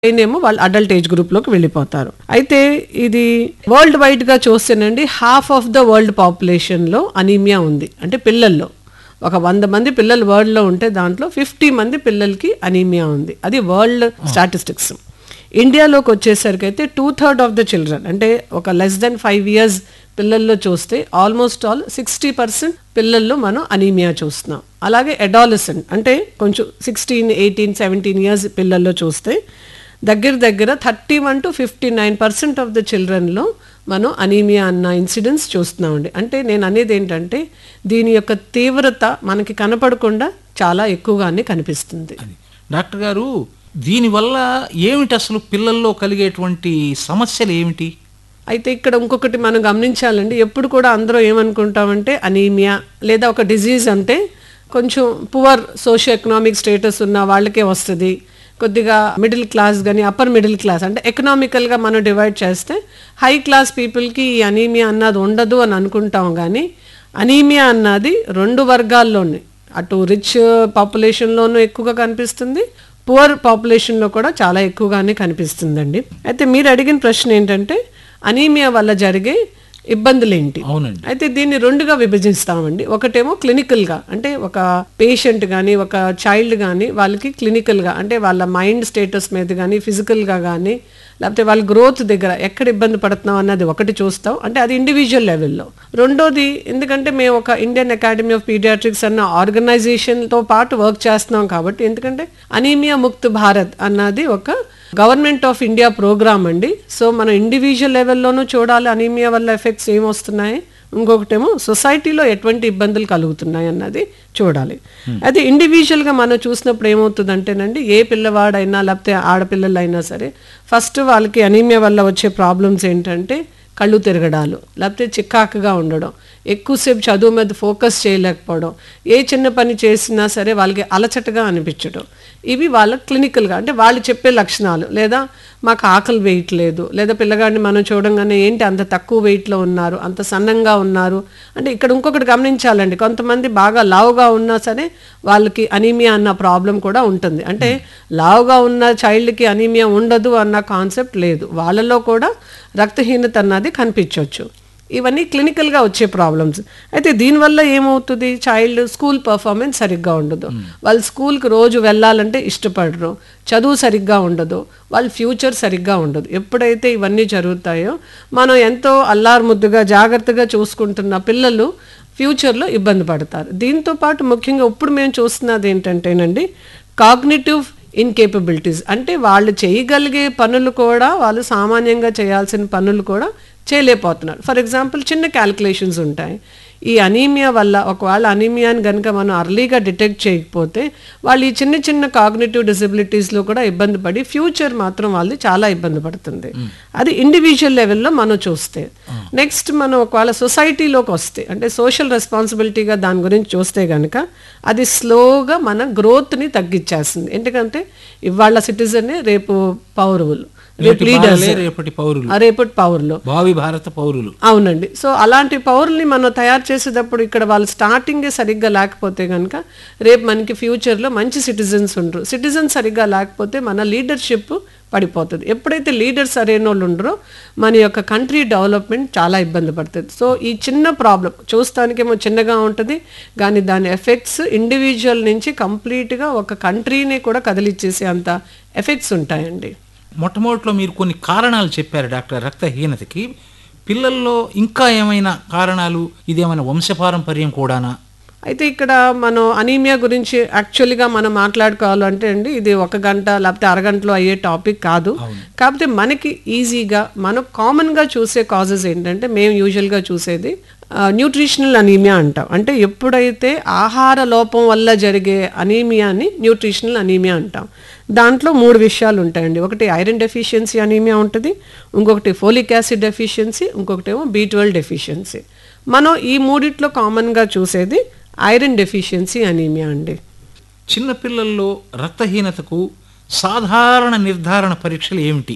ఏమో వాళ్ళు adult age గ్రూప్లోకి వెళ్ళిపోతారు అయితే ఇది వరల్డ్ వైడ్గా చూస్తేనండి హాఫ్ ఆఫ్ ద వరల్డ్ పాపులేషన్లో అనీమియా ఉంది అంటే పిల్లల్లో ఒక వంద మంది పిల్లలు వరల్డ్లో ఉంటే దాంట్లో ఫిఫ్టీ మంది పిల్లలకి అనీమియా ఉంది అది వరల్డ్ స్టాటిస్టిక్స్ ఇండియాలోకి వచ్చేసరికి అయితే two third of the children అంటే ఒక లెస్ దెన్ ఫైవ్ ఇయర్స్ పిల్లల్లో చూస్తే ఆల్మోస్ట్ ఆల్ సిక్స్టీ పర్సెంట్ పిల్లల్లో మనం అనీమియా చూస్తున్నాం అలాగే అడాలసెంట్ అంటే కొంచెం సిక్స్టీన్ ఎయిటీన్ సెవెంటీన్ ఇయర్స్ పిల్లల్లో చూస్తే దగ్గర దగ్గర thirty one to fifty nine percent of the చిల్డ్రన్లో మనం అనీమియా అన్న ఇన్సిడెంట్స్ చూస్తున్నామండి అంటే నేను అనేది ఏంటంటే దీని యొక్క తీవ్రత మనకి కనపడకుండా చాలా ఎక్కువగానే కనిపిస్తుంది అది డాక్టర్ గారు దీనివల్ల ఏమిటి అసలు పిల్లల్లో కలిగేటువంటి సమస్యలు ఏమిటి అయితే ఇక్కడ ఇంకొకటి మనం గమనించాలండి ఎప్పుడు కూడా అందరూ ఏమనుకుంటామంటే అనీమియా లేదా ఒక డిజీజ్ అంటే కొంచెం పువర్ సోషియో ఎకనామిక్ స్టేటస్ ఉన్న వాళ్ళకే వస్తుంది కొద్దిగా మిడిల్ క్లాస్ కానీ అప్పర్ మిడిల్ క్లాస్ అంటే ఎకనామికల్గా మనం డివైడ్ చేస్తే హై క్లాస్ పీపుల్కి ఈ అనీమియా అన్నది ఉండదు అని అనుకుంటాం కానీ అనీమియా అన్నది రెండు వర్గాల్లోనే అటు రిచ్ పాపులేషన్లోనూ ఎక్కువగా కనిపిస్తుంది పువర్ పాపులేషన్లో కూడా చాలా ఎక్కువగానే కనిపిస్తుందండి అయితే మీరు అడిగిన ప్రశ్న ఏంటంటే అనీమియా వల్ల జరిగే ఇబ్బందులు ఏంటి అవునండి అయితే దీన్ని రెండుగా విభజిస్తామండి ఒకటేమో క్లినికల్గా అంటే ఒక పేషెంట్ కానీ ఒక చైల్డ్ కానీ వాళ్ళకి క్లినికల్గా అంటే వాళ్ళ మైండ్ స్టేటస్ మీద కానీ ఫిజికల్గా కానీ లేకపోతే వాళ్ళ గ్రోత్ దగ్గర ఎక్కడ ఇబ్బంది పడుతున్నాం అన్నది ఒకటి చూస్తాం అంటే అది ఇండివిజువల్ లెవెల్లో రెండోది ఎందుకంటే మేము ఒక ఇండియన్ అకాడమీ ఆఫ్ పీడియాట్రిక్స్ అన్న ఆర్గనైజేషన్తో పాటు వర్క్ చేస్తున్నాం కాబట్టి ఎందుకంటే అనీమియా ముక్త్ భారత్ అన్నది ఒక గవర్నమెంట్ ఆఫ్ ఇండియా ప్రోగ్రామ్ అండి సో మనం ఇండివిజువల్ లెవెల్లోనూ చూడాలి అనీమియా వల్ల ఎఫెక్ట్స్ ఏమొస్తున్నాయి ఇంకొకటేమో సొసైటీలో ఎటువంటి ఇబ్బందులు కలుగుతున్నాయి అన్నది చూడాలి అయితే ఇండివిజువల్గా మనం చూసినప్పుడు ఏమవుతుందంటేనండి ఏ పిల్లవాడైనా లేకపోతే ఆడపిల్లలైనా సరే ఫస్ట్ వాళ్ళకి అనీమియా వల్ల వచ్చే ప్రాబ్లమ్స్ ఏంటంటే కళ్ళు తిరగడాలు లేకపోతే చిక్కాకుగా ఉండడం ఎక్కువసేపు చదువు మీద ఫోకస్ చేయలేకపోవడం ఏ చిన్న పని చేసినా సరే వాళ్ళకి అలచటగా అనిపించడం ఇవి వాళ్ళ క్లినికల్గా అంటే వాళ్ళు చెప్పే లక్షణాలు లేదా మాకు ఆకలి వేయట్లేదు లేదా పిల్లగాడిని మనం చూడంగానే ఏంటి అంత తక్కువ వెయిట్లో ఉన్నారు అంత సన్నంగా ఉన్నారు అంటే ఇక్కడ ఇంకొకటి గమనించాలండి కొంతమంది బాగా లావుగా ఉన్నా సరే వాళ్ళకి అనీమియా అన్న ప్రాబ్లం కూడా ఉంటుంది అంటే లావుగా ఉన్న చైల్డ్కి అనీమియా ఉండదు అన్న కాన్సెప్ట్ లేదు వాళ్ళలో కూడా రక్తహీనత అన్నది కనిపించవచ్చు ఇవన్నీ క్లినికల్గా వచ్చే ప్రాబ్లమ్స్ అయితే దీనివల్ల ఏమవుతుంది చైల్డ్ స్కూల్ పర్ఫార్మెన్స్ సరిగ్గా ఉండదు వాళ్ళు స్కూల్కి రోజు వెళ్ళాలంటే ఇష్టపడరు చదువు సరిగ్గా ఉండదు వాళ్ళ ఫ్యూచర్ సరిగ్గా ఉండదు ఎప్పుడైతే ఇవన్నీ జరుగుతాయో మనం ఎంతో అల్లారు ముద్దుగా జాగ్రత్తగా చూసుకుంటున్న పిల్లలు ఫ్యూచర్లో ఇబ్బంది పడతారు దీంతో పాటు ముఖ్యంగా ఇప్పుడు మేము చూస్తున్నది ఏంటంటేనండి కాగ్నిటివ్ ఇన్కేపబిలిటీస్ అంటే వాళ్ళు చేయగలిగే పనులు కూడా వాళ్ళు సామాన్యంగా చేయాల్సిన పనులు కూడా చేయలేకపోతున్నారు ఫర్ ఎగ్జాంపుల్ చిన్న క్యాలిక్యులేషన్స్ ఉంటాయి ఈ అనీమియా వల్ల ఒకవేళ అనీమియాని కనుక మనం అర్లీగా డిటెక్ట్ చేయకపోతే వాళ్ళు ఈ చిన్న చిన్న కాగ్నేటివ్ డిసబిలిటీస్లో కూడా ఇబ్బంది పడి ఫ్యూచర్ మాత్రం వాళ్ళు చాలా ఇబ్బంది పడుతుంది అది ఇండివిజువల్ లెవెల్లో మనం చూస్తే నెక్స్ట్ మనం ఒకవేళ సొసైటీలోకి వస్తే అంటే సోషల్ రెస్పాన్సిబిలిటీగా దాని గురించి చూస్తే కనుక అది స్లోగా మన గ్రోత్ని తగ్గించేస్తుంది ఎందుకంటే ఇవాళ సిటిజనే రేపు పౌరవులు రేపు లీడర్స్ వాళ్ళే రేపటి పౌరులు రేపటి పౌరులు భావి భారత పౌరులు అవునండి సో అలాంటి పౌరుల్ని మనం తయారు చేసేటప్పుడు ఇక్కడ వాళ్ళు స్టార్టింగే సరిగ్గా లేకపోతే కనుక రేపు మనకి ఫ్యూచర్లో మంచి సిటిజన్స్ ఉండరు సిటిజన్స్ సరిగ్గా లేకపోతే మన లీడర్షిప్ పడిపోతుంది ఎప్పుడైతే లీడర్స్ సరైన వాళ్ళు ఉండరో మన యొక్క కంట్రీ డెవలప్మెంట్ చాలా ఇబ్బంది పడుతుంది సో ఈ చిన్న ప్రాబ్లం చూస్తానికేమో చిన్నగా ఉంటుంది కానీ దాని ఎఫెక్ట్స్ ఇండివిజువల్ నుంచి కంప్లీట్గా ఒక కంట్రీని కూడా కదిలిచ్చేసే అంత ఎఫెక్ట్స్ ఉంటాయండి మొట్టమొదటిలో మీరు కొన్ని కారణాలు చెప్పారు డాక్టర్ రక్తహీనతకి పిల్లల్లో ఇంకా ఏమైనా కారణాలు ఇదేమైనా వంశపారంపర్యం కూడానా అయితే ఇక్కడ మనం అనీమియా గురించి యాక్చువల్గా మనం మాట్లాడుకోవాలంటే అండి ఇది ఒక గంట లేకపోతే అరగంటలో అయ్యే టాపిక్ కాదు కాకపోతే మనకి ఈజీగా మనం కామన్గా చూసే కాజెస్ ఏంటంటే మేము యూజువల్గా చూసేది న్యూట్రిషనల్ అనీమియా అంటాం అంటే ఎప్పుడైతే ఆహార లోపం వల్ల జరిగే అనీమియాని న్యూట్రిషనల్ అనీమియా అంటాం దాంట్లో మూడు విషయాలు ఉంటాయండి ఒకటి ఐరన్ డెఫిషియన్సీ అనీమియా ఉంటుంది ఇంకొకటి ఫోలిక్ యాసిడ్ డెఫిషియన్సీ ఇంకొకటి ఏమో బీ ట్వెల్వ్ డెఫిషియన్సీ మనం ఈ మూడిట్లో కామన్గా చూసేది ఐరన్ డెఫిషియన్సీ అనీమియా అండి చిన్నపిల్లల్లో రక్తహీనతకు సాధారణ నిర్ధారణ పరీక్షలు ఏమిటి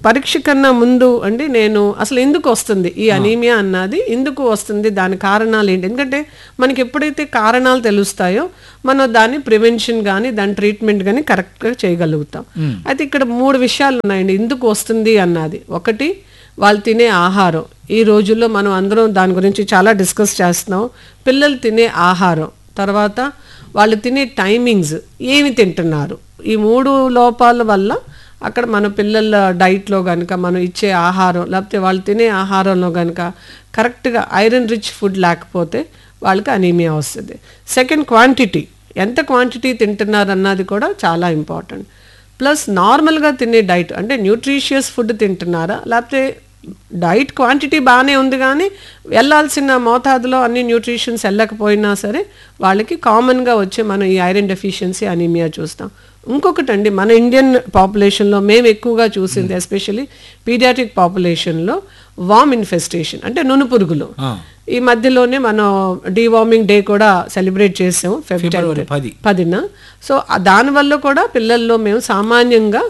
పరీక్ష కన్నా ముందు అండి నేను అసలు ఎందుకు వస్తుంది ఈ అనీమియా అన్నది ఎందుకు వస్తుంది దాని కారణాలు ఏంటి ఎందుకంటే మనకి ఎప్పుడైతే కారణాలు తెలుస్తాయో మనం దాన్ని ప్రివెన్షన్ కానీ దాని ట్రీట్మెంట్ కానీ కరెక్ట్గా చేయగలుగుతాం అయితే ఇక్కడ మూడు విషయాలు ఉన్నాయండి ఎందుకు వస్తుంది అన్నది ఒకటి వాళ్ళు తినే ఆహారం ఈ రోజుల్లో మనం అందరం దాని గురించి చాలా డిస్కస్ చేస్తున్నాం పిల్లలు తినే ఆహారం తర్వాత వాళ్ళు తినే టైమింగ్స్ ఏమి తింటున్నారు ఈ మూడు లోపాల వల్ల అక్కడ మన పిల్లల డైట్లో కనుక మనం ఇచ్చే ఆహారం లేకపోతే వాళ్ళు తినే ఆహారంలో కనుక కరెక్ట్గా ఐరన్ రిచ్ ఫుడ్ లేకపోతే వాళ్ళకి అనీమియా వస్తుంది సెకండ్ క్వాంటిటీ ఎంత క్వాంటిటీ తింటున్నారు అన్నది కూడా చాలా ఇంపార్టెంట్ ప్లస్ నార్మల్గా తినే డైట్ అంటే న్యూట్రిషియస్ ఫుడ్ తింటున్నారా లేకపోతే డైట్ క్వాంటిటీ బాగానే ఉంది కానీ వెళ్ళాల్సిన మోతాదులో అన్ని న్యూట్రిషన్స్ వెళ్ళకపోయినా సరే వాళ్ళకి కామన్గా వచ్చే మనం ఈ ఐరన్ డెఫిషియన్సీ అనీమియా చూస్తాం ఇంకొకటి అండి మన ఇండియన్ పాపులేషన్లో మేము ఎక్కువగా చూసింది ఎస్పెషల్లీ పీడియాట్రిక్ పాపులేషన్లో వామ్ ఇన్ఫెస్టేషన్ అంటే నును పురుగులు ఆ. ఈ మధ్యలోనే మనం డీవార్మింగ్ డే కూడా సెలబ్రేట్ చేసాము ఫిబ్రవరి పది పదిన సో ఆ దానివల్ల కూడా పిల్లల్లో మేము సామాన్యంగా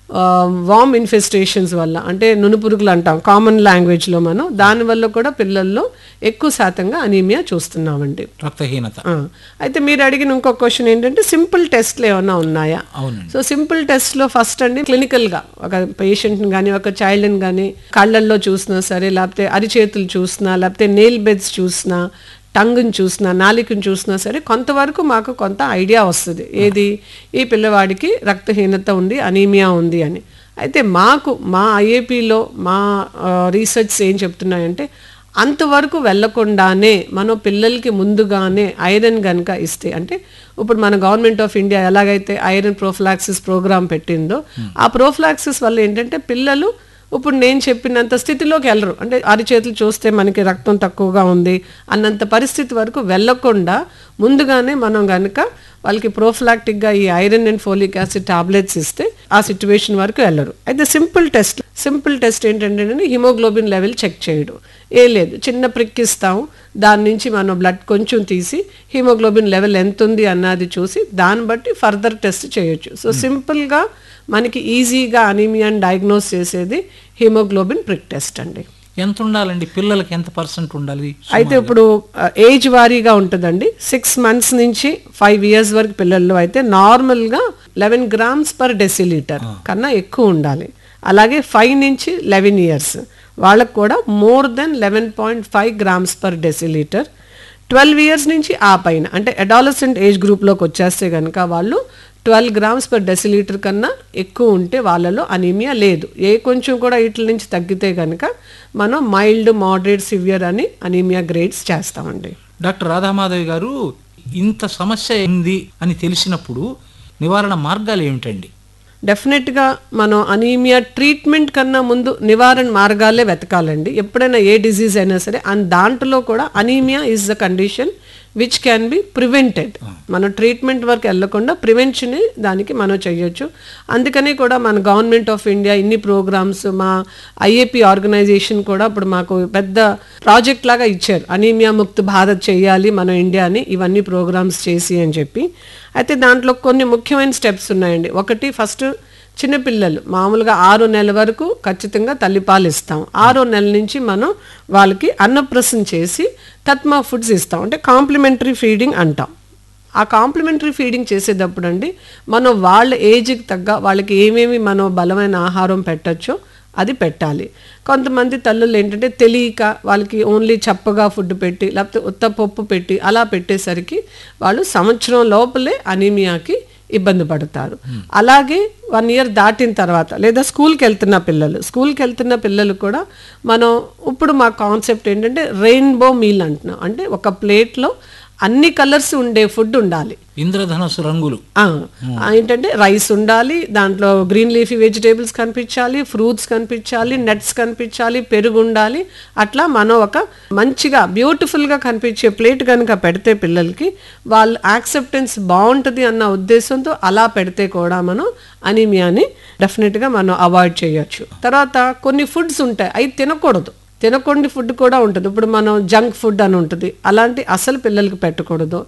వామ్ ఇన్ఫెస్టేషన్స్ వల్ల అంటే నునుపురుగులు అంటాం కామన్ లాంగ్వేజ్లో మనం దానివల్ల కూడా పిల్లల్లో ఎక్కువ శాతంగా అనీమియా చూస్తున్నామండి రక్తహీనత ఆ, అయితే మీరు అడిగిన ఇంకొక క్వశ్చన్ ఏంటంటే సింపుల్ టెస్ట్లు ఏమైనా ఉన్నాయా అవునండి సో సింపుల్ టెస్ట్లో ఫస్ట్ అండి క్లినికల్గా ఒక పేషెంట్ని కానీ ఒక చైల్డ్ని కానీ కళ్ళల్లో చూసినా సరే లేకపోతే అరిచేతులు చూసినా లేకపోతే నెయిల్ బెడ్స్ చూసినా టంగుని చూసినా నాలికని చూసినా సరే కొంతవరకు మాకు కొంత ఐడియా వస్తుంది ఏది ఈ పిల్లవాడికి రక్తహీనత ఉంది అనీమియా ఉంది అని అయితే మాకు మా ఐఏపీలో మా రీసెర్చ్ ఏం చెప్తున్నాయంటే అంతవరకు వెళ్లకుండానే మనం పిల్లలకి ముందుగానే ఐరన్ గనుక ఇస్తే అంటే ఇప్పుడు మన గవర్నమెంట్ ఆఫ్ ఇండియా ఎలాగైతే ఐరన్ ప్రోఫ్లాక్సిస్ ప్రోగ్రామ్ పెట్టిందో ఆ ప్రోఫ్లాక్సిస్ వల్ల ఏంటంటే పిల్లలు ఇప్పుడు నేను చెప్పినంత స్థితిలోకి వెళ్ళరు అంటే అరిచేతులు చూస్తే మనకి రక్తం తక్కువగా ఉంది అన్నంత పరిస్థితి వరకు వెళ్ళకుండా ముందుగానే మనం గనుక వాళ్ళకి ప్రోఫ్లాక్టిక్గా ఈ iron and folic acid tablets ఇస్తే ఆ సిచ్యువేషన్ వరకు వెళ్ళరు అయితే సింపుల్ టెస్ట్ సింపుల్ టెస్ట్ ఏంటంటే హిమోగ్లోబిన్ లెవెల్ చెక్ చేయడం ఏం లేదు చిన్న ప్రిక్ ఇస్తాం దాని నుంచి మనం బ్లడ్ కొంచెం తీసి హిమోగ్లోబిన్ లెవెల్ ఎంత ఉంది అన్నది చూసి దాన్ని బట్టి ఫర్దర్ టెస్ట్ చేయొచ్చు సో సింపుల్గా మనకి ఈజీగా అనీమియాని డయాగ్నోస్ చేసేది హిమోగ్లోబిన్ ప్రిక్ టెస్ట్ అండి ఎంత ఉండాలండి పిల్లలకి ఎంత పర్సెంట్ ఉండాలి అయితే ఇప్పుడు ఏజ్ వారీగా ఉంటుందండి సిక్స్ మంత్స్ నుంచి ఫైవ్ ఇయర్స్ వరకు పిల్లల్లో అయితే నార్మల్గా లెవెన్ గ్రామ్స్ పర్ డెసిలీటర్ కన్నా ఎక్కువ ఉండాలి అలాగే ఫైవ్ నుంచి లెవెన్ ఇయర్స్ వాళ్ళకు కూడా more than eleven point five grams per decilitre twelve years నుంచి ఆ పైన అంటే అడాలసెంట్ ఏజ్ గ్రూప్లోకి వచ్చేస్తే కనుక వాళ్ళు ట్వెల్వ్ గ్రామ్స్ పర్ డెసిలీటర్ కన్నా ఎక్కువ ఉంటే వాళ్ళలో అనీమియా లేదు ఏ కొంచెం కూడా వీటి నుంచి తగ్గితే కనుక మనం మైల్డ్ మోడరేట్ సివియర్ అని అనీమియా గ్రేడ్స్ చేస్తామండి డాక్టర్ రాధామాధవి గారు ఇంత సమస్య ఉంది అని తెలిసినప్పుడు నివారణ మార్గాలు ఏమిటండి డెఫినెట్గా మనం అనీమియా ట్రీట్మెంట్ కన్నా ముందు నివారణ మార్గాలే వెతకాలండి ఎప్పుడైనా ఏ డిజీజ్ అయినా సరే అండ్ దాంట్లో కూడా anaemia is the condition which can be prevented మనం ట్రీట్మెంట్ వరకు వెళ్ళకుండా ప్రివెన్షన్ దానికి మనం చేయొచ్చు అందుకనే కూడా మన గవర్నమెంట్ ఆఫ్ ఇండియా ఇన్ని ప్రోగ్రామ్స్ మా ఐఏపీ ఆర్గనైజేషన్ కూడా ఇప్పుడు మాకు పెద్ద ప్రాజెక్ట్ లాగా ఇచ్చారు అనీమియా ముక్త్ భారత్ చేయాలి మన ఇండియాని ఇవన్నీ ప్రోగ్రామ్స్ చేసి అని చెప్పి అయితే దాంట్లో కొన్ని ముఖ్యమైన స్టెప్స్ ఉన్నాయండి ఒకటి ఫస్ట్ చిన్నపిల్లలు మామూలుగా ఆరు నెలల వరకు ఖచ్చితంగా తల్లిపాలు ఇస్తాం ఆరో నెల నుంచి మనం వాళ్ళకి అన్నప్రసన చేసి తత్మా ఫుడ్స్ ఇస్తాం అంటే కాంప్లిమెంటరీ ఫీడింగ్ అంటాం ఆ కాంప్లిమెంటరీ ఫీడింగ్ చేసేటప్పుడు అండి మనం వాళ్ళ ఏజ్కి తగ్గ వాళ్ళకి ఏమేమి మనం బలమైన ఆహారం పెట్టచ్చో అది పెట్టాలి కొంతమంది తల్లులు ఏంటంటే తెలియక వాళ్ళకి ఓన్లీ చప్పగా ఫుడ్ పెట్టి లేకపోతే ఉత్త పప్పు పెట్టి అలా పెట్టేసరికి వాళ్ళు సంవత్సరం లోపలే అనీమియాకి ఇబ్బంది పడతారు అలాగే వన్ ఇయర్ దాటిన తర్వాత లేదా స్కూల్కి వెళ్తున్న పిల్లలు స్కూల్కి వెళ్తున్న పిల్లలు కూడా మనం ఇప్పుడు మా కాన్సెప్ట్ ఏంటంటే రెయిన్బో మీల్ అంటున్నాం అంటే ఒక ప్లేట్లో అన్ని కలర్స్ ఉండే ఫుడ్ ఉండాలి ఇంద్రధనస్సు రంగులు ఆ, ఏంటంటే రైస్ ఉండాలి దాంట్లో గ్రీన్ లీఫీ వెజిటేబుల్స్ కనిపించాలి ఫ్రూట్స్ కనిపించాలి నట్స్ కనిపించాలి పెరుగు ఉండాలి అట్లా మనం ఒక మంచిగా బ్యూటిఫుల్గా కనిపించే ప్లేట్ కనుక పెడితే పిల్లలకి వాళ్ళ యాక్సెప్టెన్స్ బాగుంటుంది అన్న ఉద్దేశంతో అలా పెడితే కూడా మనం అనీమియాని డెఫినెట్గా మనం అవాయిడ్ చేయొచ్చు తర్వాత కొన్ని ఫుడ్స్ ఉంటాయి అవి తినకూడదు తినకుండా ఫుడ్ కూడా ఉంటుంది ఇప్పుడు మనం జంక్ ఫుడ్ అని ఉంటుంది అలాంటి అసలు పిల్లలకి పెట్టకూడదు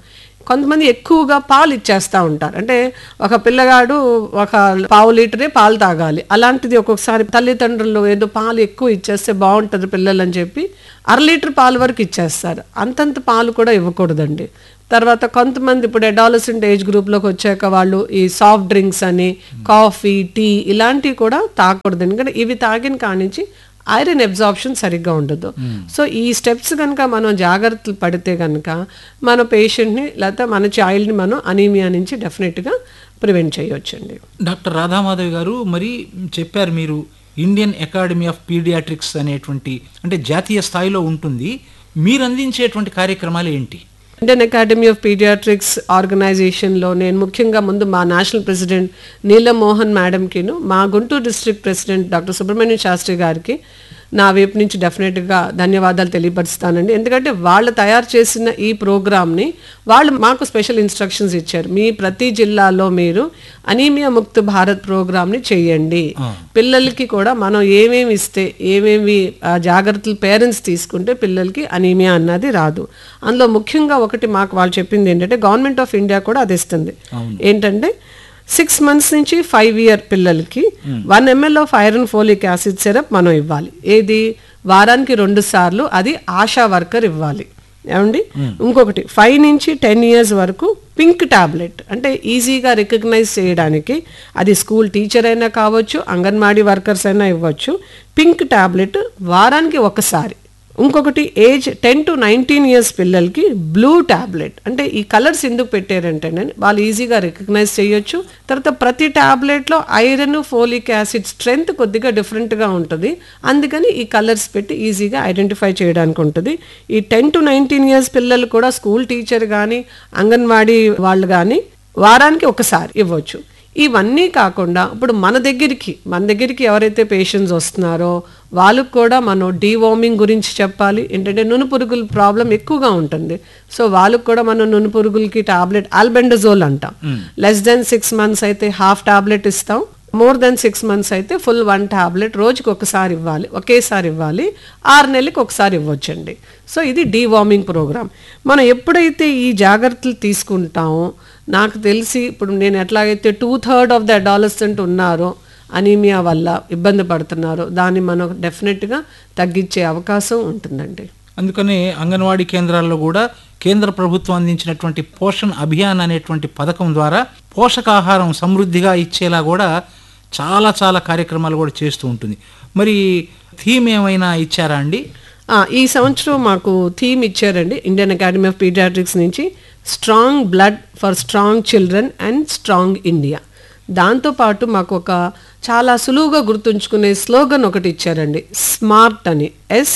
కొంతమంది ఎక్కువగా పాలు ఇచ్చేస్తూ ఉంటారు అంటే ఒక పిల్లగాడు ఒక పావు లీటరే పాలు తాగాలి అలాంటిది ఒక్కొక్కసారి తల్లిదండ్రులు ఏదో పాలు ఎక్కువ ఇచ్చేస్తే బాగుంటుంది పిల్లలు అని చెప్పి అర లీటర్ పాలు వరకు ఇచ్చేస్తారు అంతంత పాలు కూడా ఇవ్వకూడదండి తర్వాత కొంతమంది ఇప్పుడు అడాలసెంట్ ఏజ్ గ్రూప్లోకి వచ్చాక వాళ్ళు ఈ సాఫ్ట్ డ్రింక్స్ అని కాఫీ టీ ఇలాంటివి కూడా తాగకూడదు ఎందుకంటే ఇవి తాగిన కానించి ఐరన్ అబ్జార్ప్షన్ సరిగ్గా ఉండదు సో ఈ స్టెప్స్ కనుక మనం జాగ్రత్తలు పడితే కనుక మన పేషెంట్ని లేకపోతే మన చైల్డ్ని మనం అనీమియా నుంచి డెఫినెట్గా ప్రివెంట్ చేయొచ్చండి డాక్టర్ రాధామాధవి గారు మరి చెప్పారు మీరు ఇండియన్ అకాడమీ ఆఫ్ పీడియాట్రిక్స్ అనేటువంటి అంటే జాతీయ స్థాయిలో ఉంటుంది మీరు అందించేటువంటి కార్యక్రమాలు ఏంటి ఇండియన్ అకాడమీ ఆఫ్ పీడియాట్రిక్స్ ఆర్గనైజేషన్లో నేను ముఖ్యంగా ముందు మా నేషనల్ ప్రెసిడెంట్ నీలం మోహన్ మేడంకిను మా Guntur district president doctor Subrahmanyam Sastri garu నా వైపు నుంచి డెఫినెట్గా ధన్యవాదాలు తెలియపరుస్తానండి ఎందుకంటే వాళ్ళు తయారు చేసిన ఈ ప్రోగ్రామ్ని వాళ్ళు మాకు స్పెషల్ ఇన్స్ట్రక్షన్స్ ఇచ్చారు మీ ప్రతి జిల్లాలో మీరు అనీమియా ముక్త భారత్ ప్రోగ్రామ్ని చేయండి పిల్లలకి కూడా మనం ఏమేమి ఇస్తే ఏమేమి ఆ, జాగ్రత్తలు పేరెంట్స్ తీసుకుంటే పిల్లలకి అనీమియా అన్నది రాదు అందులో ముఖ్యంగా ఒకటి మాకు వాళ్ళు చెప్పింది ఏంటంటే గవర్నమెంట్ ఆఫ్ ఇండియా కూడా అది ఇస్తుంది ఏంటంటే సిక్స్ మంత్స్ నుంచి ఫైవ్ ఇయర్ పిల్లలకి one ml of iron folic acid syrup మనం ఇవ్వాలి ఏది వారానికి రెండు సార్లు అది ఆశా వర్కర్ ఇవ్వాలి ఏమండి ఇంకొకటి ఫైవ్ నుంచి టెన్ ఇయర్స్ వరకు పింక్ టాబ్లెట్ అంటే ఈజీగా రికగ్నైజ్ చేయడానికి అది స్కూల్ టీచర్ అయినా కావచ్చు అంగన్వాడీ వర్కర్స్ అయినా ఇవ్వచ్చు పింక్ టాబ్లెట్ వారానికి ఒకసారి ఇంకొకటి age ten to nineteen years పిల్లలకి బ్లూ టాబ్లెట్ అంటే ఈ కలర్స్ ఎందుకు పెట్టారంటే వాళ్ళు ఈజీగా రికగ్నైజ్ చేయొచ్చు తర్వాత ప్రతి టాబ్లెట్లో ఐరన్ ఫోలిక్ యాసిడ్ స్ట్రెంగ్త్ కొద్దిగా డిఫరెంట్గా ఉంటుంది అందుకని ఈ కలర్స్ పెట్టి ఈజీగా ఐడెంటిఫై చేయడానికి ఉంటుంది ఈ టెన్ టు నైన్టీన్ ఇయర్స్ పిల్లలు కూడా స్కూల్ టీచర్ కానీ అంగన్వాడీ వాళ్ళు కానీ వారానికి ఒకసారి ఇవ్వచ్చు ఇవన్నీ కాకుండా ఇప్పుడు మన దగ్గరికి మన దగ్గరికి ఎవరైతే పేషెంట్స్ వస్తున్నారో వాళ్ళకు కూడా మనం డీవార్మింగ్ గురించి చెప్పాలి ఏంటంటే నును పురుగుల ప్రాబ్లం ఎక్కువగా ఉంటుంది సో వాళ్ళకు కూడా మనం నును పురుగులకి టాబ్లెట్ ఆల్బెండజోల్ అంటాం లెస్ దెన్ సిక్స్ మంత్స్ అయితే హాఫ్ టాబ్లెట్ ఇస్తాం మోర్ దెన్ సిక్స్ మంత్స్ అయితే ఫుల్ వన్ టాబ్లెట్ రోజుకి ఒకసారి ఇవ్వాలి ఒకేసారి ఇవ్వాలి ఆరు నెలలకు ఒకసారి ఇవ్వచ్చండి సో ఇది డీవార్మింగ్ ప్రోగ్రామ్ మనం ఎప్పుడైతే ఈ జాగ్రత్తలు తీసుకుంటామో నాకు తెలిసి ఇప్పుడు నేను ఎట్లాగైతే two third of the adolescent ఉన్నారో అనీమియా వల్ల ఇబ్బంది పడుతున్నారో దాన్ని మనం డెఫినెట్గా తగ్గించే అవకాశం ఉంటుందండి అందుకనే అంగన్వాడీ కేంద్రాల్లో కూడా కేంద్ర ప్రభుత్వం అందించినటువంటి పోషణ్ అభియాన్ అనేటువంటి పథకం ద్వారా పోషకాహారం సమృద్ధిగా ఇచ్చేలా కూడా చాలా చాలా కార్యక్రమాలు కూడా చేస్తూ ఉంటుంది మరి థీమ్ ఏమైనా ఇచ్చారా అండి ఆ, ఈ సంవత్సరం మాకు థీమ్ ఇచ్చారండి ఇండియన్ అకాడమీ ఆఫ్ పీడియాట్రిక్స్ నుంచి strong blood for strong children and strong India దాంతోపాటు మాకు ఒక చాలా సులువుగా గుర్తుంచుకునే స్లోగన్ ఒకటి ఇచ్చారండి స్మార్ట్ అని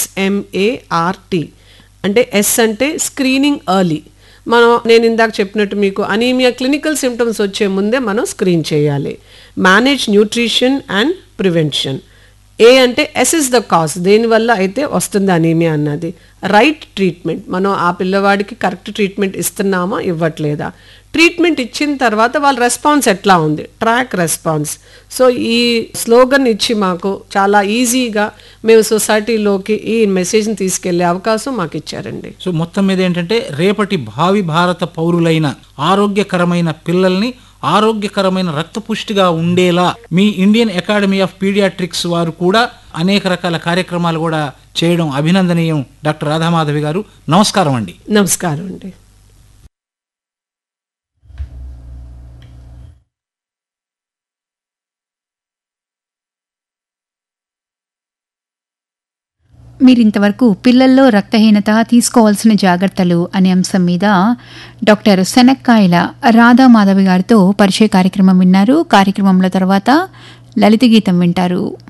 ఎస్ఎంఏఆర్టీ అంటే ఎస్ అంటే స్క్రీనింగ్ ఎర్లీ మనం నేను ఇందాక చెప్పినట్టు మీకు అనీమియా క్లినికల్ సిమ్టమ్స్ వచ్చే ముందే మనం స్క్రీన్ చేయాలి manage nutrition and prevention A అంటే ఎస్ ఇస్ ద కాజ్ దేనివల్ల అయితే వస్తుంది అనీమియా అన్నది రైట్ ట్రీట్మెంట్ మనం ఆ పిల్లవాడికి కరెక్ట్ ట్రీట్మెంట్ ఇస్తున్నామా ఇవ్వట్లేదా ట్రీట్మెంట్ ఇచ్చిన తర్వాత వాళ్ళ రెస్పాన్స్ ఎట్లా ఉంది ట్రాక్ రెస్పాన్స్ సో ఈ స్లోగన్ ఇచ్చి మాకు చాలా ఈజీగా మేము సొసైటీలోకి ఈ మెసేజ్ని తీసుకెళ్లే అవకాశం మాకు ఇచ్చారండి సో మొత్తం మీద ఏంటంటే రేపటి భావి భారత పౌరులైన ఆరోగ్యకరమైన పిల్లల్ని ఆరోగ్యకరమైన రక్తపుష్టిగా ఉండేలా మీ ఇండియన్ అకాడమీ ఆఫ్ పీడియాట్రిక్స్ వారు కూడా అనేక రకాల కార్యక్రమాలు కూడా చేయడం అభినందనీయం డాక్టర్ రాధామాధవి గారు నమస్కారం అండి నమస్కారం అండి మీరింతవరకు పిల్లల్లో రక్తహీనత తీసుకోవాల్సిన జాగ్రత్తలు అనే అంశం మీద డాక్టర్ శనక్కాయల రాధా మాధవి గారితో పరిచయ కార్యక్రమం విన్నారు కార్యక్రమంలో తర్వాత లలిత గీతం వింటారు